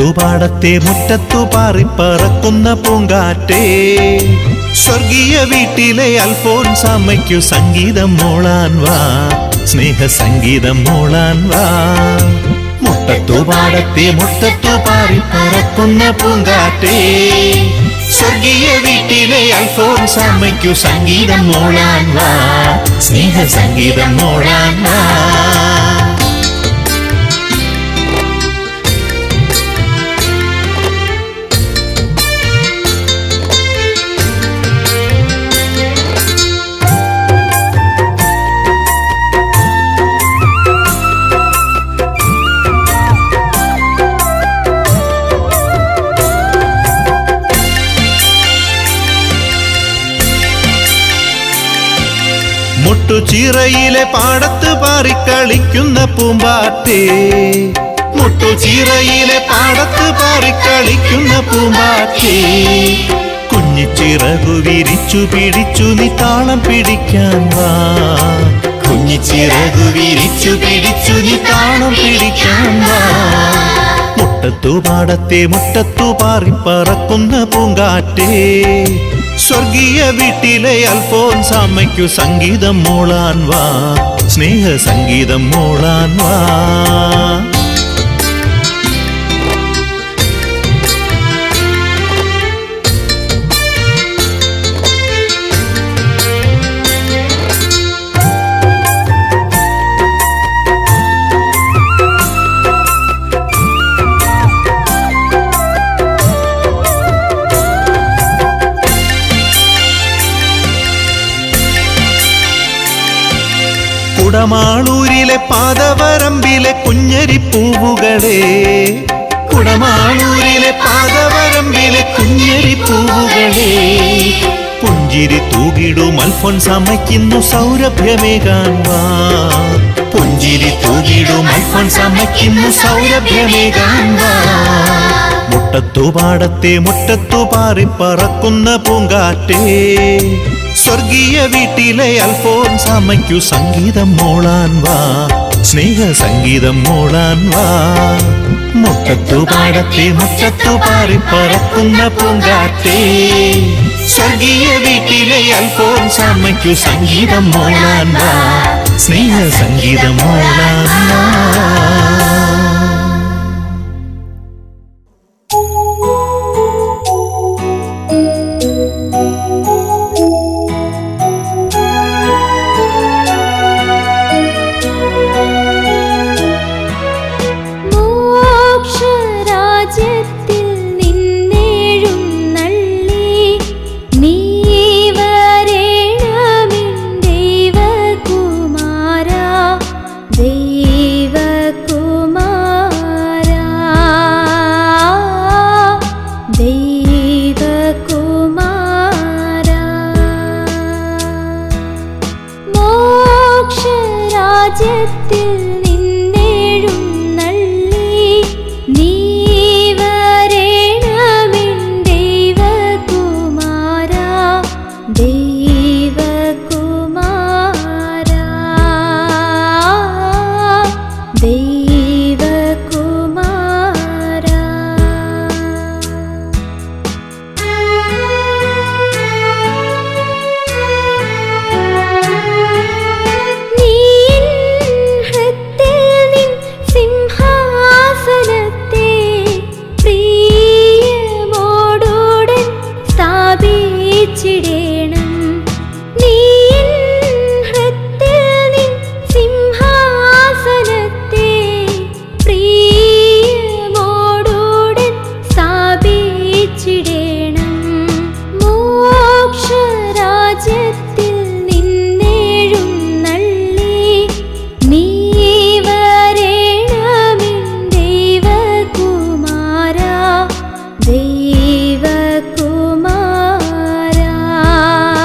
മുട്ടത്തുപാടത്തെ മുറ്റത്തു പാറിപ്പറക്കുന്ന പൂങ്കാറ്റേ സ്വർഗീയ വീട്ടിലെ അൽഫോൻസാമ്മയ്ക്കു സംഗീതം മോളാൻ വാ സ്നേഹ സംഗീതം മോളാൻ വാ മുട്ടത്തുപാടത്തെ മുറ്റത്തു പാറിപ്പറക്കുന്ന പൂങ്കാറ്റേ സ്വർഗീയ വീട്ടിലെ അൽഫോൻസാമ്മയ്ക്കു സംഗീതം മോളാൻ വാ സ്നേഹ സംഗീതം മോളാൻ വാ മുട്ടുചിറയിലെ പാടത്ത് പാറിക്കളിക്കുന്ന പൂമ്പാറ്റേ മുട്ടുചിറയിലെ പാടത്ത് പാറിക്കളിക്കുന്ന പൂമ്പാറ്റേ കുഞ്ഞിച്ചിറകു വിരിച്ചു പിടിച്ചു നീ താളം പിടിക്കാൻ വാ കുഞ്ഞിച്ചിറകു വിരിച്ചു പിടിച്ചു നീ താളം പിടിക്കാൻ വാ മുട്ടത്തു പാടത്തെ മുട്ടത്തു പാറിപ്പറക്കുന്ന പൂങ്കാറ്റേ സ്വർഗീയ വീട്ടിലെ അൽഫോൻസാമ്മയ്ക്കു സംഗീതം മോളാൻ വാ സ്നേഹ സംഗീതം മോളാൻ വാ കുടമാളൂരിലെ പാദവരമ്പിലെ കുഞ്ഞരിപ്പൂവുകളെ കുടമാളൂരിലെ പാദവരമ്പിലെ കുഞ്ഞരിപ്പൂവുകളെ പുഞ്ചിരി തൂകിടും അൽഫോൻസ് അമ്മയ്ക്കുന്നു സൗരഭ്യമേകാൻ വാ പുഞ്ചിരി തൂകിടും അൽഫോൻസ് അമ്മയ്ക്കുന്നു സൗരഭ്യമേകാൻ വാ മുട്ടത്തു പാടത്തെ മുട്ടത്തു പാറിപ്പറക്കുന്ന പൂങ്കാറ്റേ സ്വർഗീയ വീട്ടിലെ അൽഫോൻസ് അമ്മയ്ക്കു സംഗീതം മോളാൻ വാ സ്നേഹ സംഗീതം മോളാൻ വാ മുട്ടത്തു പാടത്തെ മുറ്റത്തു പാറിപ്പറക്കുന്ന പൂങ്കാറ്റേ സ്വർഗീയ വീട്ടിലെ അൽഫോൻസ് അമ്മയ്ക്കു സംഗീതം മോളാൻ വാ സ്നേഹ സംഗീതം മോളാൻ വാ മോക്ഷരാജ്യത്തിൽ നിന്നെഴുന്നള്ളി നീ വരേണമിൻ ദൈവകുമാരാ ദൈവകുമാരാ ദൈവകുമാരാ മോക്ഷരാജ്യത്തിൽ നിന്നെഴുന്നള്ളി നീ വരേണമിൻ ദൈവകുമാരാ ദൈവകുമാരാ ദൈവകുമാരാ നീൻ ഹൃത്തിൽ നിൻ സിംഹാസനത്തെ പ്രിയമോടുടൻ സ്ഥാപിച്ചിടേണം നീൻ ഹൃത്തിൽ നിൻ സിംഹാസനത്തെ പ്രിയമോടുടൻ സ്ഥാപിച്ചിടേണം മോക്ഷരാജ്യത്തിൽ നിന്നെഴുന്നള്ളി നീ വരേണമിൻ ദൈവകുമാരാ ദൈവകുമാരാ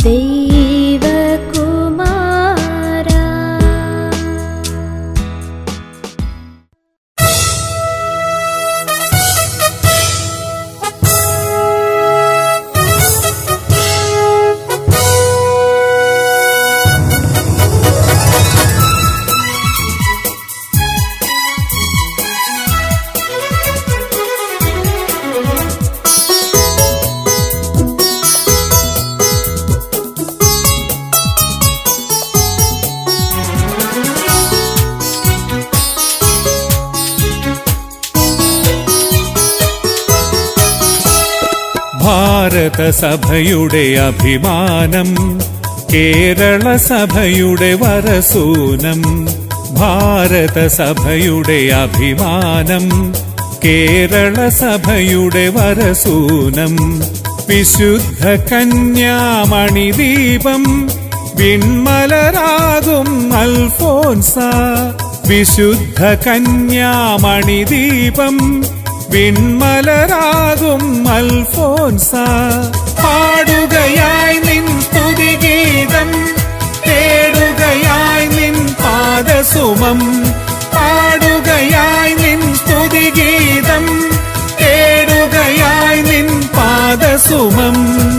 ദൈവകുമാരാ ഭാരതസഭയുടെ അഭിമാനം കേരള സഭയുടെ വരസൂനം ഭാരതസഭയുടെ അഭിമാനം കേരള സഭയുടെ വരസൂനം വിശുദ്ധ കന്യാമണിദീപം വിൺമലരാകും അൽഫോൻസ വിശുദ്ധ കന്യാമണിദീപം വിൺമലരാകും അൽഫോൻസ പാടുകയായി നിൻ സ്തുതിഗീതം തേടുകയായി നിൻ പാദസുമം പാടുകയായി നിൻ സ്തുതിഗീതം തേടുകയായി നിൻ പാദസുമം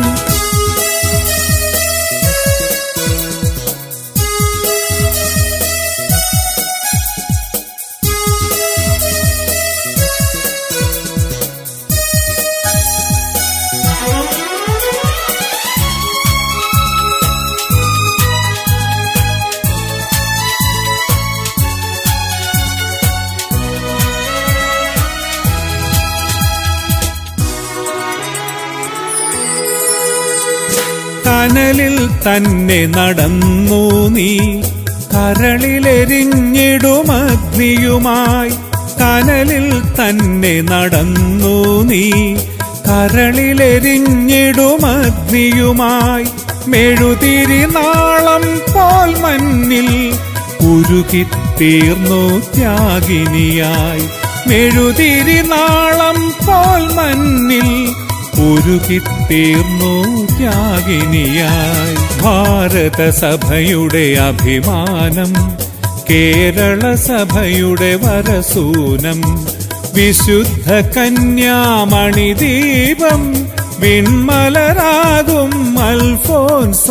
കനലിൽ തന്നെ നടന്നു നീ കരളിലെരിഞ്ഞിടും അഗ്നിയുമായി കനലിൽ തന്നെ നടന്നു നീ കരളിലെരിഞ്ഞിടും അഗ്നിയുമായി മെഴുതിരി നാളം പോൽ മഞ്ഞിൽ ഉരുകിത്തീർന്നു ത്യാഗിനിയായി മെഴുതിരി നാളം പോൽ മഞ്ഞിൽ ഉരുകിത്തീർന്നു ത്യാഗിനിയായി ഭാരതസഭയുടെ അഭിമാനം കേരള സഭയുടെ വരസൂനം വിശുദ്ധ കന്യാമണിദീപം വിൺമലരാകും അൽഫോൻസ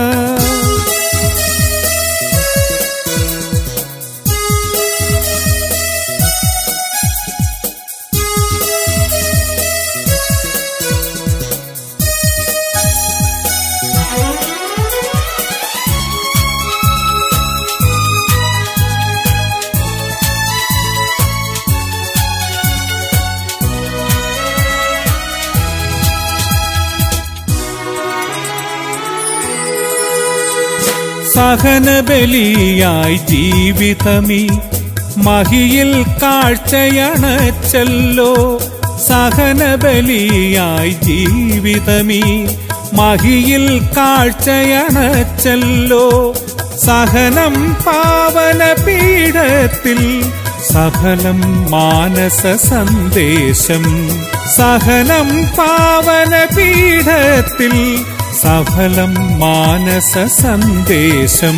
സഹനബലിയായി ജീവിതമീ മഹിയിൽ കാഴ്ചയണച്ചല്ലോ സഹനബലിയായി ജീവിതമീ മഹിയിൽ കാഴ്ചയണച്ചല്ലോ സഹനം പാവന പീഠത്തിൽ സഫലം മാനസ സന്ദേശം സഹനം പാവന പീഠത്തിൽ സഫലം മാനസ സന്ദേശം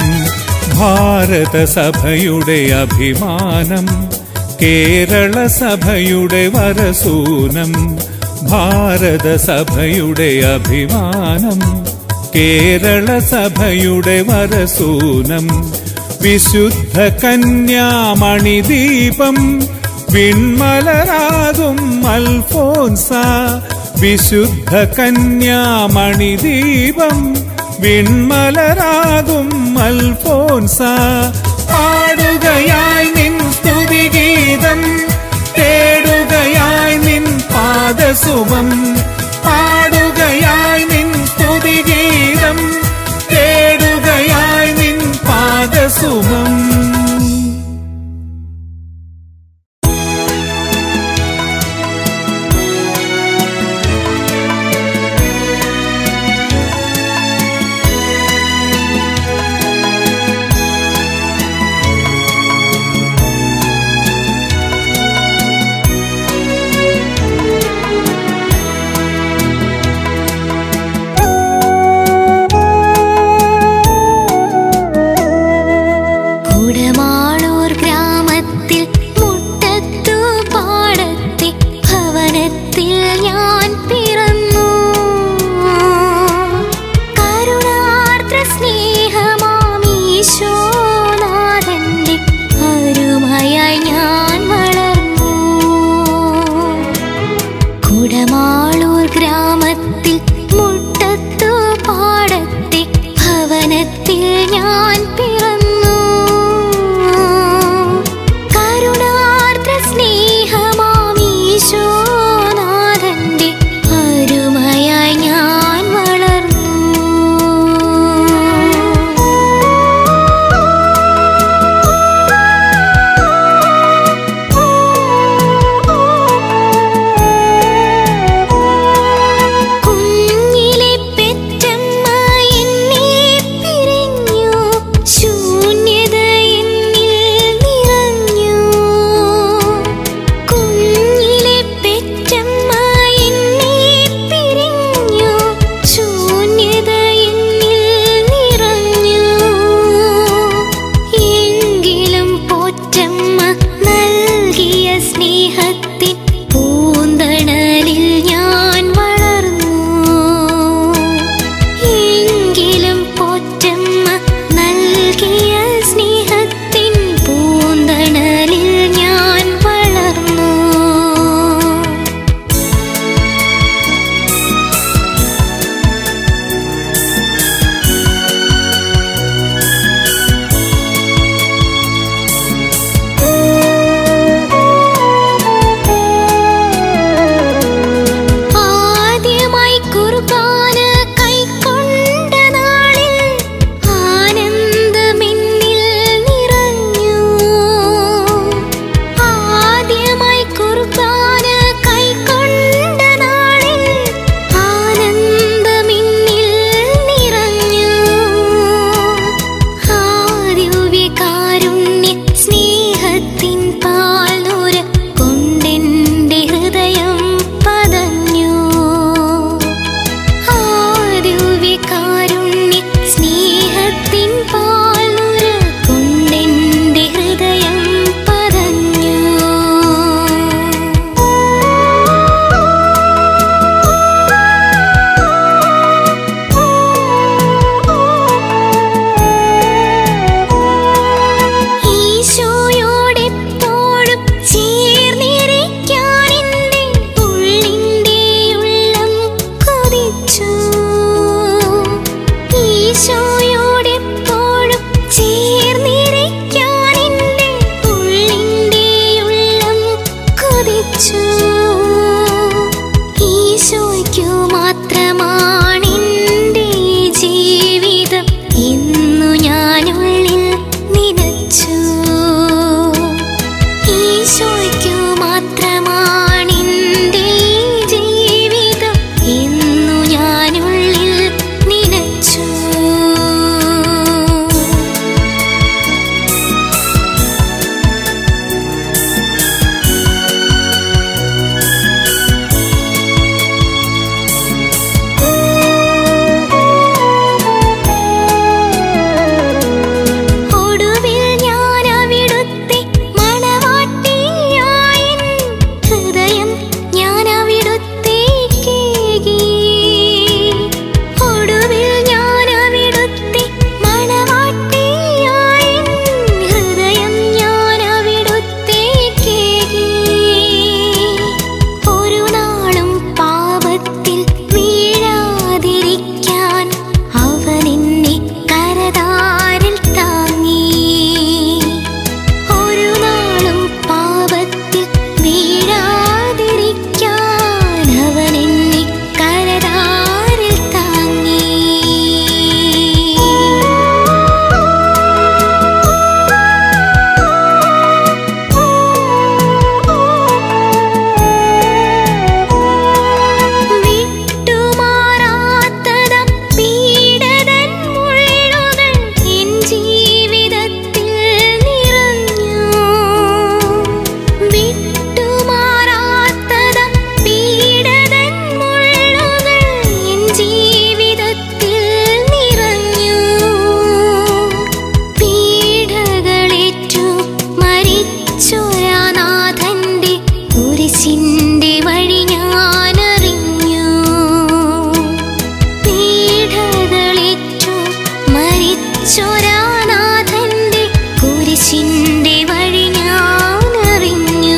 ഭാരതസഭയുടെ അഭിമാനം കേരള സഭയുടെ വരസൂനം ഭാരതസഭയുടെ അഭിമാനം കേരള സഭയുടെ വരസൂനം വിശുദ്ധ കന്യാമണിദീപം വിൺമലരാകും അൽഫോൻസ വിശുദ്ധ കന്യാമണിദീപം വിൺമലരാകും അൽഫോൻസ പാടുകയായി നിൻ സ്തുതിഗീതം തേടുകയായി നിൻ പാദസുമം പാടുകയായി നിൻ സ്തുതിഗീതം തേടുകയായി നിൻ പാദസുമം ും ഭവനത്തിൽ ഞാൻ പിറന്നു കരുണാർദ്ര സ്നേഹമാമീശോനാഥന്റെ അരുമയായി ഞാൻ വളർന്നു കുഞ്ഞിലെ പെറ്റമ്മ എന്നെ പിരിഞ്ഞു ശൂന്യത എന്നിൽ നിറഞ്ഞു കുഞ്ഞിലെ പെറ്റമ്മ എന്നെ പിരിഞ്ഞു ശൂന്യത എന്നിൽ നിറഞ്ഞു എങ്കിലും പോറ്റമ്മ നൽകിയ സ്നേഹത്തിൻ പൂന്തണലിൽ ഞാൻ വളർന്നു എങ്കിലും പോറ്റമ്മ നൽകിയ സ്നേഹത്തിൻ പൂന്തണലിൽ ഞാൻ വളർന്നു ആദ്യമായി കുർബാന കൈക്കൊണ്ട നാളിൽ ആനന്ദമെന്നിൽ നിറഞ്ഞു ആദ്യമായി കുർബാന കൈക്കൊണ്ട നാളിൽ ആനന്ദമെന്നിൽ നിറഞ്ഞു ആദിവ്യകാരുണ്യ സ്നേഹത്തിൻ പാൽനുര കൊണ്ടെന്റെ ഹൃദയം പതഞ്ഞു ആദിവ്യകാരുണ്യ സ്നേഹത്തിൻ പാൽനുര കൊണ്ടെന്റെ ഹൃദയം പതഞ്ഞു ഈശോയോടെപ്പോഴും ചേർന്നിരിക്കാൻ എൻ്റെ ഉള്ളിൻ്റെ ഉള്ളം കൊതിച്ചു ഈശോയോടെപ്പോഴും ചേർന്നിരിക്കാൻ എൻ്റെ ഉള്ളിൻ്റെ ഉള്ളം കൊതിച്ചു ഈശോയ്ക്കു മാത്രമാണെൻ്റെ ജീവിതം ഇന്നു ഞാനുള്ളിൽ നിനച്ചു ഈശോയ്ക്കു മാത്രമാണെൻ്റെ ജീവിതം ഇന്നു ഞാനുള്ളിൽ നിനച്ചു ഒടുവിൽ ഞാൻ അവിടുത്തെ മണവാട്ടിയായി ഹൃദയം ഞാൻ അവിടുത്തേക്കേകി ഒടുവിൽ ഞാൻ അവിടുത്തെ മണവാട്ടിയായി ഹൃദയം ഞാൻ അവിടുത്തേക്കേകി ഒരു നാളും പാപത്തിൽ വീഴാതിരിക്കാൻ അവൻ എന്നെ കരതാരിൽ താങ്ങി ഒരു നാളും പാപത്തിൽ വീഴാതിരിക്കാൻ അവൻ എന്നെ കരതാരിൽ താങ്ങി വിട്ടുമാറാത്തതം പീഡതൻ മുള്ളുകൾ എൻ ജീവിതത്തിൽ നിറഞ്ഞു വിട്ടുമാറാത്തതം പീഡതൻ മുള്ളുകൾ എൻ ജീവിതത്തിൽ നിറഞ്ഞു പീഡകളേറ്റു മരിച്ചൊരാനാഥന്റെ കുരിശിന്റെ വഴി ഞാനറിഞ്ഞു പീഡകളേറ്റു മരിച്ചൊരാനാഥന്റെ കുരിശിന്റെ വഴി ഞാനറിഞ്ഞു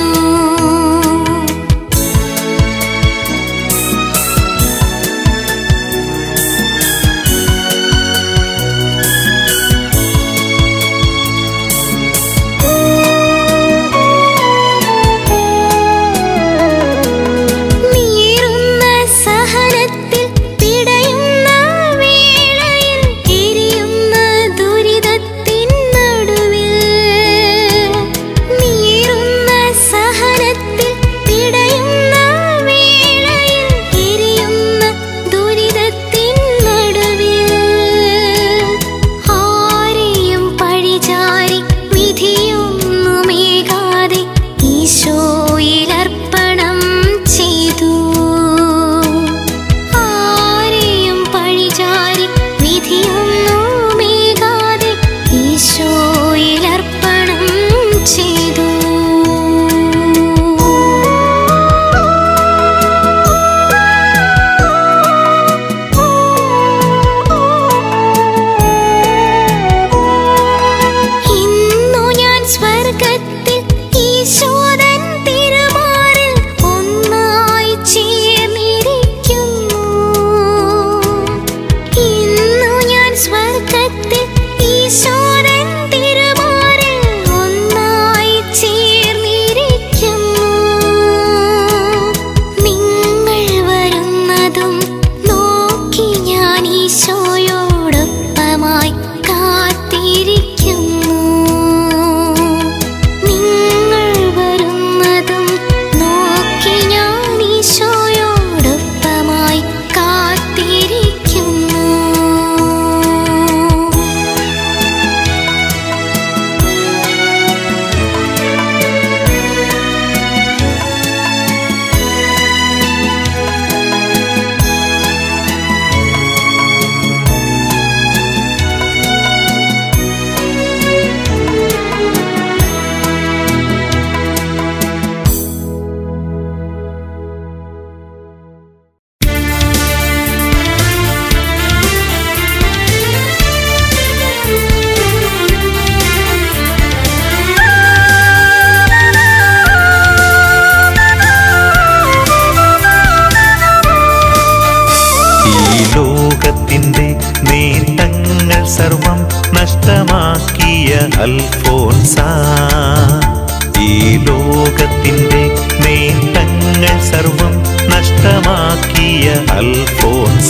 ഉദരത്തിൽ ഈശോരൻ തിരുമാറിൽ ഒന്നായി ചേർന്നിരിക്കുന്നു നിങ്ങൾ വരുന്നതും നോക്കി ഞാൻ ഈശോയോടൊപ്പമായി കാത്തിരിക്കുന്നു നിങ്ങൾ വരുന്നതും നോക്കി ഞാൻ ഈശോയോടൊപ്പമായി കാത്തിരിക്കുന്നു ഈ ലോകത്തിന്റെ നേട്ടങ്ങൾ സർവം നഷ്ടമാക്കിയ അൽഫോൻസ ഈ ലോകത്തിന്റെ നേട്ടങ്ങൾ സർവം നഷ്ടമാക്കിയ അൽഫോൻസ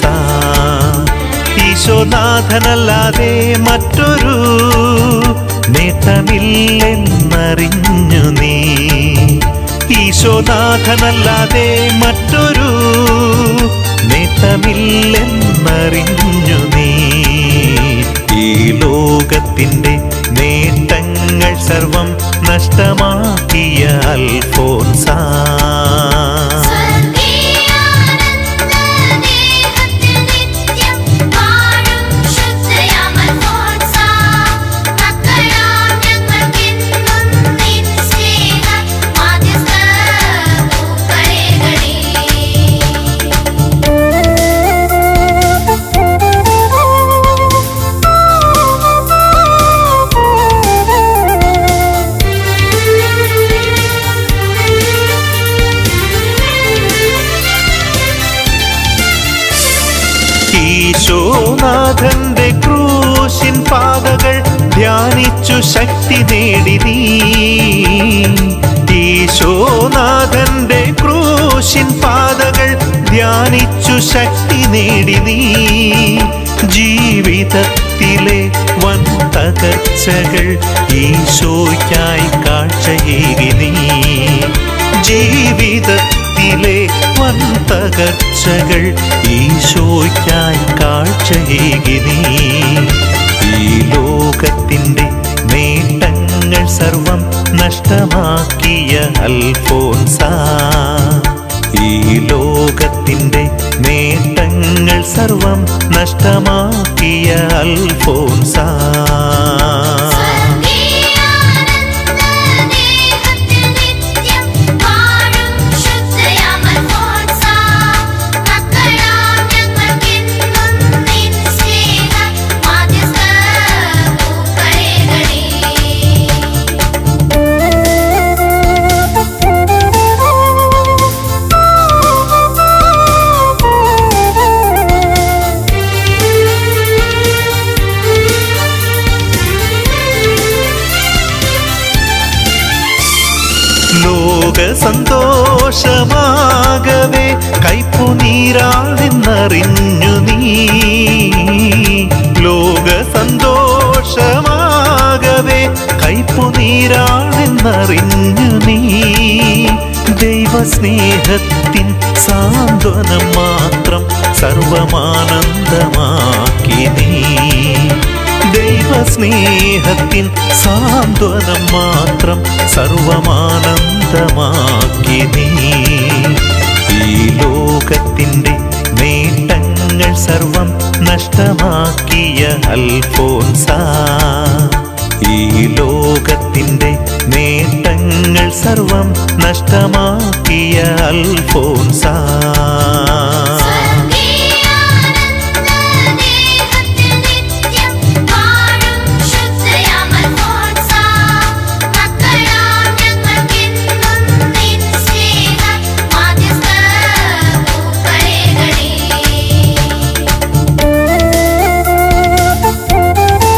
ഈശോനാഥനല്ലാതെ മറ്റൊരു നേട്ടമില്ലെന്നറിഞ്ഞു നീ ഈശോനാഥനല്ലാതെ മറ്റൊരു നേട്ടമില്ലെന്നറിഞ്ഞു നീ ഈ ലോകത്തിന്റെ നേട്ടങ്ങൾ സർവം നഷ്ടമാക്കിയ അൽഫോൻസ ഈശോനാഥന്റെ ക്രൂശിൻ പാതകൾ ധ്യാനിച്ചു ശക്തി നേടി നീ ഈശോനാഥന്റെ ക്രൂശിൻ പാതകൾ ധ്യാനിച്ചു ശക്തി നേടി നീ ജീവിതത്തിലെ വൻ തകർച്ചകൾ ഈശോയ്ക്കായി കാഴ്ചയേകി നീ ജീവിതത്തിലെ വൻ തകർച്ചകൾ ഈശോയ്ക്കായി കാഴ്ചയേകി നീ ഈ ലോകത്തിൻ്റെ നേട്ടങ്ങൾ സർവം നഷ്ടമാക്കിയ അൽഫോൻസ ഈ ലോകത്തിൻ്റെ നേട്ടങ്ങൾ സർവം നഷ്ടമാക്കിയ അൽഫോൻസ ലോക സന്തോഷമാകവേ കൈപ്പുനീരാണെന്നറിഞ്ഞു നീ ലോക സന്തോഷമാകവേ കൈപ്പുനീരാണെന്നറിഞ്ഞു നീ ദൈവസ്നേഹത്തിൻ സാന്ത്വനം മാത്രം സർവമാനന്ദമാക്കി നീ ദൈവസ്നേഹത്തിൻ സാന്ത്വനം മാത്രം സർവമാനന്ദമാക്കി നീ ഈ ലോകത്തിൻ്റെ നേട്ടങ്ങൾ സർവം നഷ്ടമാക്കിയ അൽഫോൻസ ഈ ലോകത്തിൻ്റെ നേട്ടങ്ങൾ സർവം നഷ്ടമാക്കിയ അൽഫോൻസ ും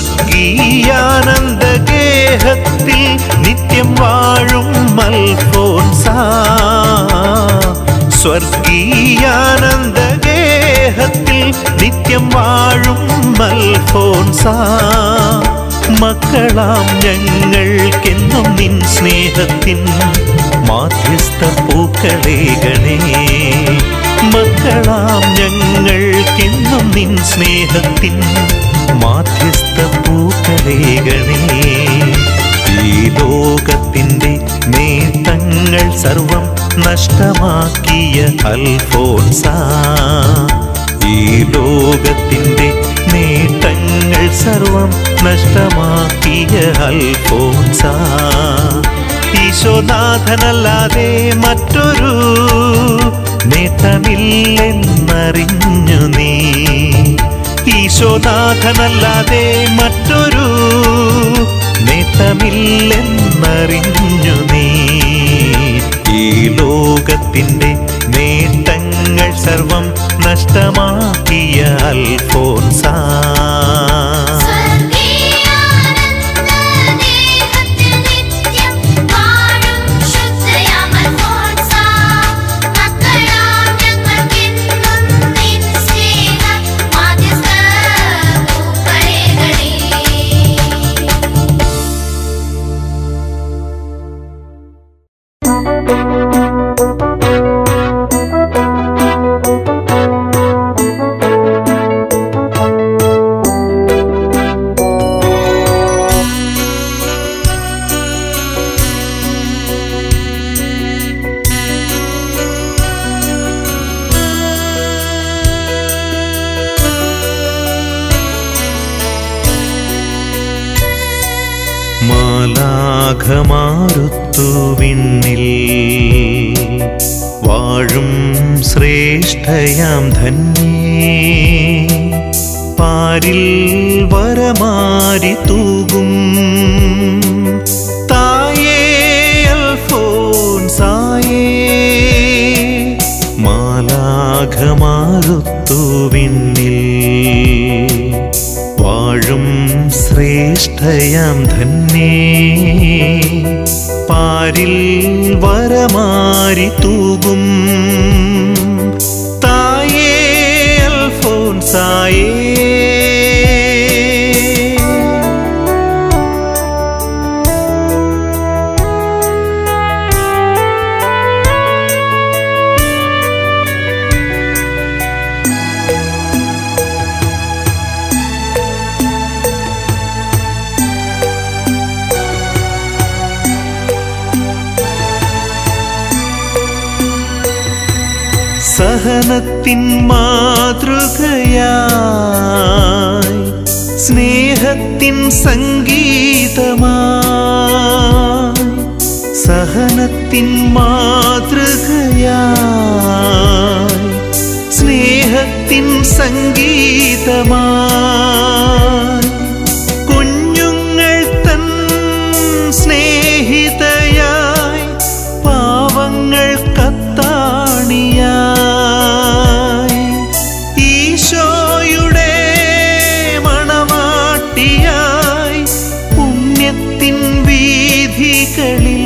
സ്വർഗീയാനന്ദ ഗേഹത്തിൽ നിത്യം വാഴും മൽഫോൻസ സ്വർഗീയാനന്ദ ഗേഹത്തിൽ നിത്യം വാഴും മൽഫോൻസ മക്കളാം ഞങ്ങൾക്കെന്നും നിൻ സ്നേഹത്തിൻ മാധ്യസ്ഥ പൂക്കളേകണേ മക്കളാം ഞങ്ങൾക്കെന്നും നിൻ സ്നേഹത്തിൻ മാധ്യസ്ഥ പൂക്കളേകണേ ഈ ലോകത്തിൻ്റെ നേട്ടങ്ങൾ സർവം നഷ്ടമാക്കിയ അൽഫോൻസ ഈ ലോകത്തിൻ്റെ നേട്ടങ്ങൾ സർവം നഷ്ടമാക്കിയ അൽഫോൻസ ഈശോനാഥനല്ലാതെ മറ്റൊരു നേട്ടമില്ലെന്നറിഞ്ഞു നീ ഈശോനാഥനല്ലാതെ മറ്റൊരു നേട്ടമില്ലെന്നറിഞ്ഞു നീ ഈ ലോകത്തിൻ്റെ നേട്ടങ്ങൾ സർവം നഷ്ടമാക്കിയ അൽഫോൻസ സ്വർഗീയാനന്ദദേഹത്തിൽ നിത്യം വാഴും ശുദ്ധയാമൽഫോൻസ. മക്കളാം ഞങ്ങൾക്കെന്നും നിൻ സ്നേഹ മാധ്യസ്ഥ പൂക്കളേകണേ. മാലാഘമാരുത്തു വിണ്ണിൽ വാഴും ശ്രേഷ്ഠയാം ധന്യേ പാരിൽ വരമാരി തൂകും തായേ അൽഫോൻസായേ മാലാഘമാരുത്തു വിണ്ണിൽ വാഴും ശ്രേഷ്ഠയാം ധന്യേ പാരിൽ വരമാരി തൂകും തായേ അൽഫോൻസായേ സഹനത്തിൻ മാതൃകയായി സ്നേഹത്തിൻ സംഗീതമായി സഹനത്തിൻ മാതൃകയായി സ്നേഹത്തിൻ സംഗീതമായി കുഞ്ഞുങ്ങൾ തൻ സ്നേഹിതയായി പാവങ്ങൾ കത്താണിയായി ഈശോയുടെ മണവാട്ടിയായി പുണ്യത്തിൻ വീഥികളിൽ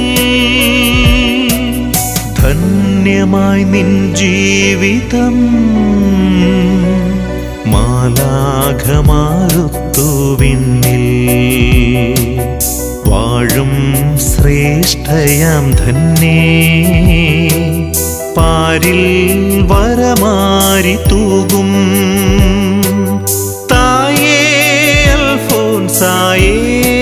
ധന്യമായി നിൻ ജീവിതം മാലാഘമാരുത്തുവിണ്ണിൽ വാഴും ശ്രേഷ്ഠയാം ധന്യേ പാരിൽ വരമാരി തൂകും തായേ അൽഫോൻസായേ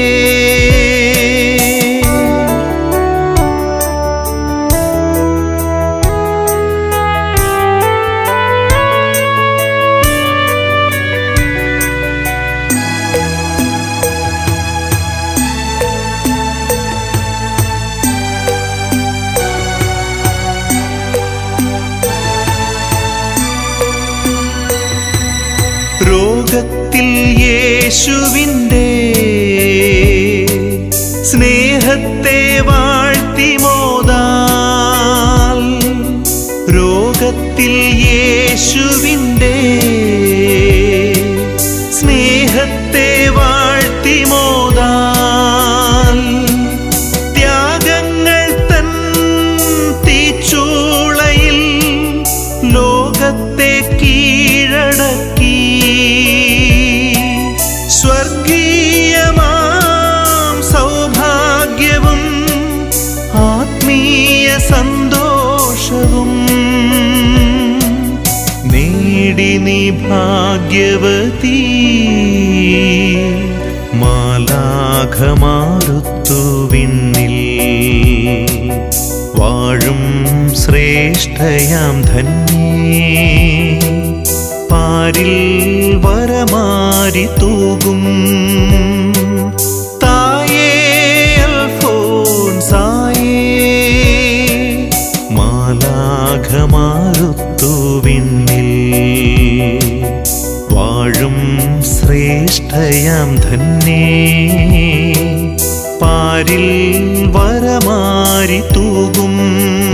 രോഗത്തിൽ യേശുവിൻ്റെ സ്നേഹത്തെ വാഴ്ത്തി മോദാൽ രോഗത്തിൽ യേശുവിൻ്റെ സ്നേഹത്തെ വാഴ്ത്തി ഭാഗ്യവതീ മാലാഖമാരുത്തു വിണ്ണിൽ വാഴും ശ്രേഷ്ഠയാം ധന്യേ പാരിൽ വരമാരി തൂകും തായേ അൽഫോൻസായേ മാലാഖമാരുത്തു വിണ്ണിൽ വാഴും ശ്രേഷ്ഠയാം ധന്യേ പാരിൽ വരമാരി തൂകും